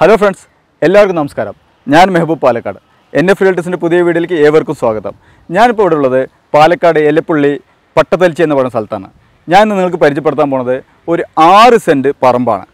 hello friends എല്ലാവർക്കും നമസ്കാരം ഞാൻ മെഹബൂബ് പാലക്കാട് എൻ എഫ് റിയൽറ്റസിൻ്റെ പുതിയ വീഡിയോയിലേക്ക് ഏവർക്കും സ്വാഗതം ഞാനിപ്പോൾ ഇവിടെ ഉള്ളത് പാലക്കാട് എലപ്പുള്ളി പട്ടത്തലിച്ചി എന്ന് പറയുന്ന സ്ഥലത്താണ് ഞാൻ ഇന്ന് നിങ്ങൾക്ക് പരിചയപ്പെടുത്താൻ പോണത് ഒരു ആറ് സെൻറ്റ് പറമ്പാണ്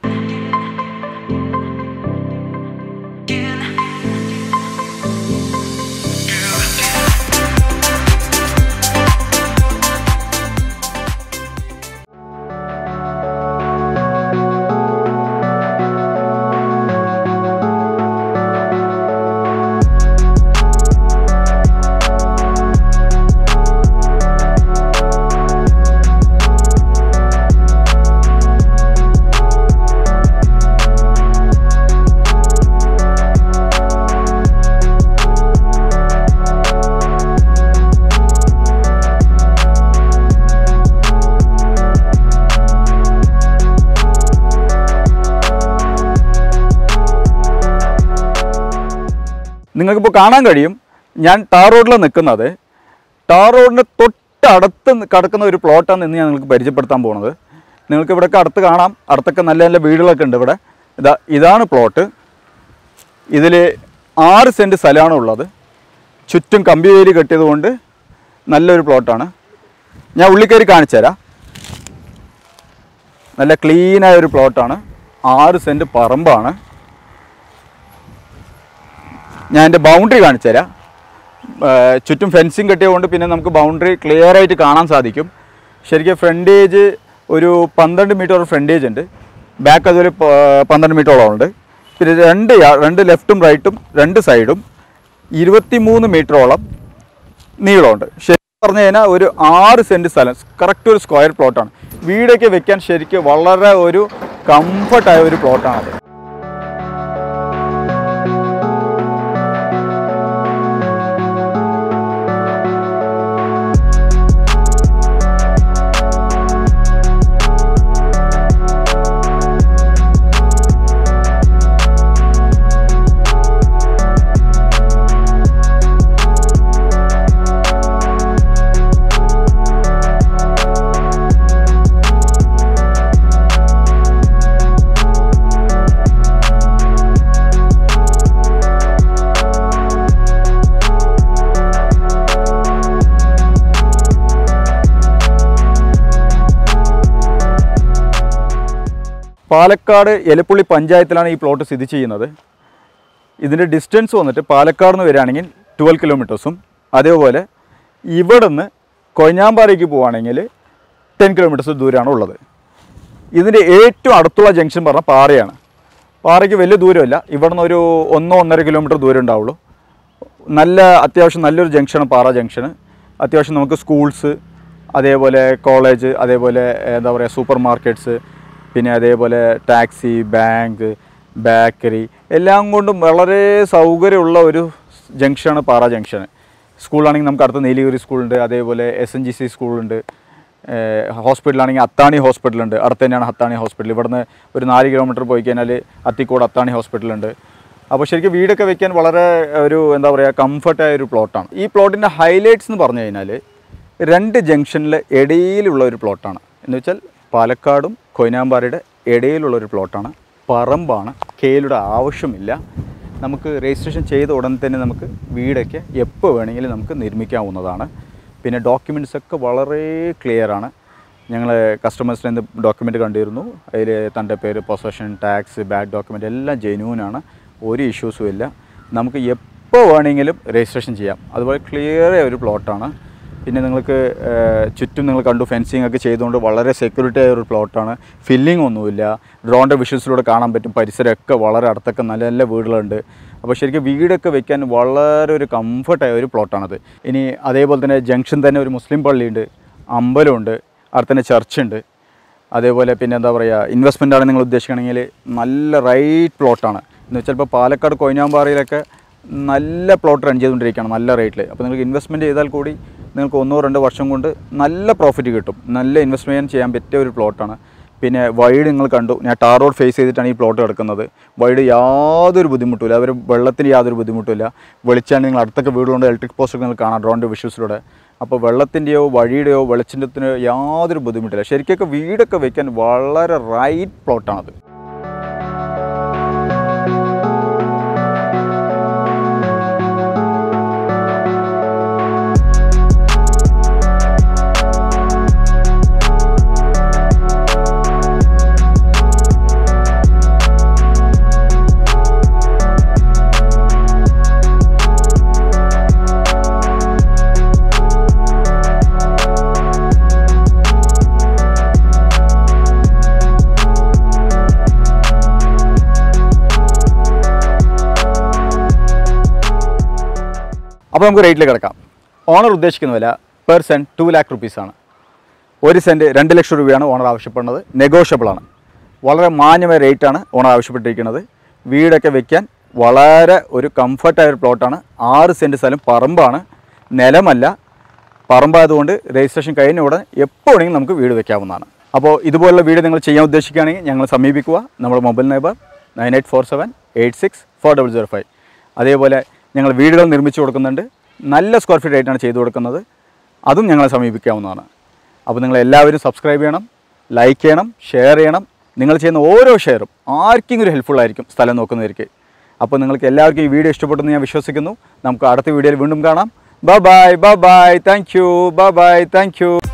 നിങ്ങൾക്കിപ്പോൾ കാണാൻ കഴിയും ഞാൻ ടാർ റോഡിൽ നിൽക്കുന്നത് ടാർ റോഡിൻ്റെ തൊട്ടടുത്ത് നി- കിടക്കുന്ന ഒരു പ്ലോട്ടാണ് ഇന്ന് ഞാൻ നിങ്ങൾക്ക് പരിചയപ്പെടുത്താൻ പോകുന്നത് നിങ്ങൾക്ക് ഇവിടെയൊക്കെ അടുത്ത് കാണാം അടുത്തൊക്കെ നല്ല നല്ല വീടുകളൊക്കെ ഉണ്ട് ഇവിടെ ഇതാ ഇതാണ് പ്ലോട്ട് ഇതിൽ ആറ് സെൻറ്റ് സ്ഥലമാണ് ഉള്ളത് ചുറ്റും കമ്പി വേലി കെട്ടിയത് കൊണ്ട് നല്ലൊരു പ്ലോട്ടാണ് ഞാൻ ഉള്ളിൽ കയറി കാണിച്ചു തരാം നല്ല ക്ലീനായ ഒരു പ്ലോട്ടാണ് ആറ് സെൻറ്റ് പറമ്പാണ് ഞാൻ എൻ്റെ ബൗണ്ടറി കാണിച്ചു തരാം ആ, ചുറ്റും ഫെൻസിങ് കെട്ടിയതുകൊണ്ട് പിന്നെ നമുക്ക് ബൗണ്ടറി ക്ലിയർ ആയിട്ട് കാണാൻ സാധിക്കും ശരിക്കും ഫ്രണ്ടേജ് ഒരു പന്ത്രണ്ട് മീറ്റർ ഫ്രണ്ടേജ് ഉണ്ട് ബാക്ക് അതൊരു പ- പന്ത്രണ്ട് മീറ്ററോളം ഉണ്ട് പിന്നെ രണ്ട് യാ- രണ്ട് ലെഫ്റ്റും റൈറ്റും രണ്ട് സൈഡും ഇരുപത്തി മൂന്ന് മീറ്ററോളം നീളമുണ്ട് ശരിക്കും പറഞ്ഞു കഴിഞ്ഞാൽ ഒരു ആറ് സെൻറ്റ് സ്ഥലം കറക്റ്റ് ഒരു സ്ക്വയർ പ്ലോട്ടാണ് വീടൊക്കെ വെക്കാൻ ശരിക്കും വളരെ ഒരു കംഫർട്ടായ ഒരു പ്ലോട്ടാണത് പാലക്കാട് എലപ്പുള്ളി പഞ്ചായത്തിലാണ് ഈ പ്ലോട്ട് സ്ഥിതി ചെയ്യുന്നത് ഇതിൻ്റെ ഡിസ്റ്റൻസ് വന്നിട്ട് പാലക്കാട് നിന്ന് വരികയാണെങ്കിൽ ട്വൽവ് കിലോമീറ്റേഴ്സും അതേപോലെ ഇവിടുന്ന് കൊഞ്ഞാമ്പാറയ്ക്ക് പോവുകയാണെങ്കിൽ ടെൻ കിലോമീറ്റേഴ്സ് ദൂരമാണ് ഉള്ളത് ഇതിൻ്റെ ഏറ്റവും അടുത്തുള്ള ജംഗ്ഷൻ പറഞ്ഞാൽ പാറയാണ് പാറയ്ക്ക് വലിയ ദൂരമില്ല ഇവിടുന്ന് ഒരു ഒന്നോ ഒന്നര കിലോമീറ്റർ ദൂരം ഉണ്ടാവുള്ളൂ നല്ല അത്യാവശ്യം നല്ലൊരു ജംഗ്ഷനാണ് പാറ ജംഗ്ഷന് അത്യാവശ്യം നമുക്ക് സ്കൂൾസ് അതേപോലെ കോളേജ് അതേപോലെ എന്താ പറയുക സൂപ്പർ മാർക്കറ്റ്സ് പിന്നെ അതേപോലെ ടാക്സി ബാങ്ക് ബേക്കറി എല്ലാം കൊണ്ടും വളരെ സൗകര്യമുള്ള ഒരു ജംഗ്ഷനാണ് പാറ ജംഗ്ഷൻ സ്കൂളാണെങ്കിൽ നമുക്ക് അടുത്ത നീലഗിരി സ്കൂളുണ്ട് അതേപോലെ എസ് എൻ ജി സി സ്കൂളുണ്ട് ഹോസ്പിറ്റലാണെങ്കിൽ അത്താണി ഹോസ്പിറ്റലുണ്ട് അടുത്ത് തന്നെയാണ് അത്താണി ഹോസ്പിറ്റൽ ഇവിടുന്ന് ഒരു നാല് കിലോമീറ്റർ പോയി കഴിഞ്ഞാൽ അത്തിക്കോട് അത്താണി ഹോസ്പിറ്റലുണ്ട് അപ്പോൾ ശരിക്കും വീടൊക്കെ വെക്കാൻ വളരെ ഒരു എന്താ പറയുക കംഫർട്ടായ ഒരു പ്ലോട്ടാണ് ഈ പ്ലോട്ടിൻ്റെ ഹൈലൈറ്റ്സ് എന്ന് പറഞ്ഞു കഴിഞ്ഞാൽ രണ്ട് ജംഗ്ഷനിൽ ഇടയിലുള്ള ഒരു പ്ലോട്ടാണ് എന്ന് വെച്ചാൽ പാലക്കാടും കൊയിനാമ്പാറയുടെ ഇടയിലുള്ള ഒരു പ്ലോട്ടാണ് പറമ്പാണ് കെയിലുടെ ആവശ്യമില്ല നമുക്ക് രജിസ്ട്രേഷൻ ചെയ്ത ഉടൻ തന്നെ നമുക്ക് വീടൊക്കെ എപ്പോൾ വേണമെങ്കിലും നമുക്ക് നിർമ്മിക്കാവുന്നതാണ് പിന്നെ ഡോക്യുമെൻറ്റ്സ് ഒക്കെ വളരെ ക്ലിയർ ആണ് ഞങ്ങൾ കസ്റ്റമേഴ്സിന് എന്ത് ഡോക്യുമെൻ്റ് കണ്ടിരുന്നു അതിൽ തൻ്റെ പേര് പൊസഷൻ ടാക്സ് ബാക്ക് ഡോക്യുമെൻ്റ് എല്ലാം ജെന്യൂനാണ് ഒരു ഇഷ്യൂസും ഇല്ല നമുക്ക് എപ്പോൾ വേണമെങ്കിലും രജിസ്ട്രേഷൻ ചെയ്യാം അതുപോലെ ക്ലിയർ ഒരു പ്ലോട്ടാണ് പിന്നെ നിങ്ങൾക്ക് ഏഹ്, ചുറ്റും നിങ്ങൾ കണ്ടു ഫെൻസിങ് ഒക്കെ ചെയ്തുകൊണ്ട് വളരെ സെക്യൂരിറ്റി ആയ ഒരു പ്ലോട്ടാണ് ഫില്ലിംഗ് ഒന്നുമില്ല ഡ്രോണിൻ്റെ വിഷ്വൽസിലൂടെ കാണാൻ പറ്റും പരിസരമൊക്കെ വളരെ അടുത്തൊക്കെ നല്ല നല്ല വീടുകളുണ്ട് അപ്പോൾ ശരിക്കും വീടൊക്കെ വെക്കാൻ വളരെ ഒരു കംഫർട്ടായ ഒരു പ്ലോട്ടാണത് ഇനി അതേപോലെ തന്നെ ജംഗ്ഷൻ തന്നെ ഒരു മുസ്ലിം പള്ളിയുണ്ട് അമ്പലമുണ്ട് അവിടെ തന്നെ ചർച്ചുണ്ട് അതേപോലെ പിന്നെ എന്താ പറയുക ഇൻവെസ്റ്റ്മെൻ്റ് ആണ് നിങ്ങൾ ഉദ്ദേശിക്കുകയാണെങ്കിൽ നല്ല റൈറ്റ് പ്ലോട്ടാണ് എന്ന് വെച്ചാൽ ഇപ്പോൾ പാലക്കാട് കൊയിനാമ്പാറയിലൊക്കെ നല്ല പ്ലോട്ട് റൺ ചെയ്തുകൊണ്ടിരിക്കുകയാണ് നല്ല റേറ്റിൽ അപ്പോൾ നിങ്ങൾക്ക് ഇൻവെസ്റ്റ്മെൻറ്റ് ചെയ്താൽ കൂടി നിങ്ങൾക്ക് ഒന്നോ രണ്ടോ വർഷം കൊണ്ട് നല്ല പ്രോഫിറ്റ് കിട്ടും നല്ല ഇൻവെസ്റ്റ്മെൻറ്റ് ചെയ്യാൻ പറ്റിയ ഒരു പ്ലോട്ടാണ് പിന്നെ വൈഡ് നിങ്ങൾ കണ്ടു ഞാൻ ടാർ റോഡ് ഫേസ് ചെയ്തിട്ടാണ് ഈ പ്ലോട്ട് കിടക്കുന്നത് വൈഡ് യാതൊരു ബുദ്ധിമുട്ടുമില്ല അവർ വെള്ളത്തിന് യാതൊരു ബുദ്ധിമുട്ടില്ല വെളിച്ചാണ് നിങ്ങൾ അടുത്തൊക്കെ വീടുകൊണ്ട് ഇലക്ട്രിക് പോസ്റ്റൊക്കെ നിങ്ങൾ കാണാം ഡ്രോണിൻ്റെ വിഷ്വൽസിലൂടെ അപ്പോൾ വെള്ളത്തിൻ്റെയോ വഴിയുടെയോ വെളിച്ചത്തിൻ്റെയോ യാതൊരു ബുദ്ധിമുട്ടില്ല ശരിക്കൊക്കെ വീടൊക്കെ വെക്കാൻ വളരെ റൈറ്റ് പ്ലോട്ടാണത് അപ്പോൾ നമുക്ക് റേറ്റിൽ കിടക്കാം ഓണർ ഉദ്ദേശിക്കുന്ന വില പെർ സെൻറ്റ് ടു ലാക്ക് റുപ്പീസാണ് ഒരു സെൻറ്റ് രണ്ട് ലക്ഷം രൂപയാണ് ഓണർ ആവശ്യപ്പെടുന്നത് നെഗോഷ്യബിൾ ആണ് വളരെ മാന്യമായ റേറ്റാണ് ഓണർ ആവശ്യപ്പെട്ടിരിക്കുന്നത് വീടൊക്കെ വെക്കാൻ വളരെ ഒരു കംഫർട്ടായ ഒരു പ്ലോട്ടാണ് ആറ് സെൻറ്റ് സ്ഥലം പറമ്പാണ് നിലമല്ല പറമ്പായതുകൊണ്ട് രജിസ്ട്രേഷൻ കഴിഞ്ഞ ഉടൻ എപ്പോൾ വേണമെങ്കിലും നമുക്ക് വീട് വെക്കാവുന്നതാണ് അപ്പോൾ ഇതുപോലുള്ള വീട് നിങ്ങൾ ചെയ്യാൻ ഉദ്ദേശിക്കുകയാണെങ്കിൽ ഞങ്ങൾ സമീപിക്കുക നമ്മുടെ mobile number nine eight four seven eight six four double zero five അതേപോലെ ഞങ്ങൾ വീടുകൾ നിർമ്മിച്ചു കൊടുക്കുന്നുണ്ട് നല്ല സ്ക്വയർ ഫീറ്റ് റേറ്റാണ് ചെയ്തു കൊടുക്കുന്നത് അതും ഞങ്ങളെ സമീപിക്കാവുന്നതാണ് അപ്പോൾ നിങ്ങൾ എല്ലാവരും സബ്സ്ക്രൈബ് ചെയ്യണം ലൈക്ക് ചെയ്യണം ഷെയർ ചെയ്യണം നിങ്ങൾ ചെയ്യുന്ന ഓരോ ഷെയറും ആർക്കെങ്കിലും ഹെൽപ്ഫുൾ ആയിരിക്കും സ്ഥലം നോക്കുന്നവർക്ക് അപ്പോൾ നിങ്ങൾക്ക് എല്ലാവർക്കും ഈ വീഡിയോ ഇഷ്ടപ്പെട്ടെന്ന് ഞാൻ വിശ്വസിക്കുന്നു നമുക്ക് അടുത്ത വീഡിയോയിൽ വീണ്ടും കാണാം bye bye bye bye thank you bye bye thank U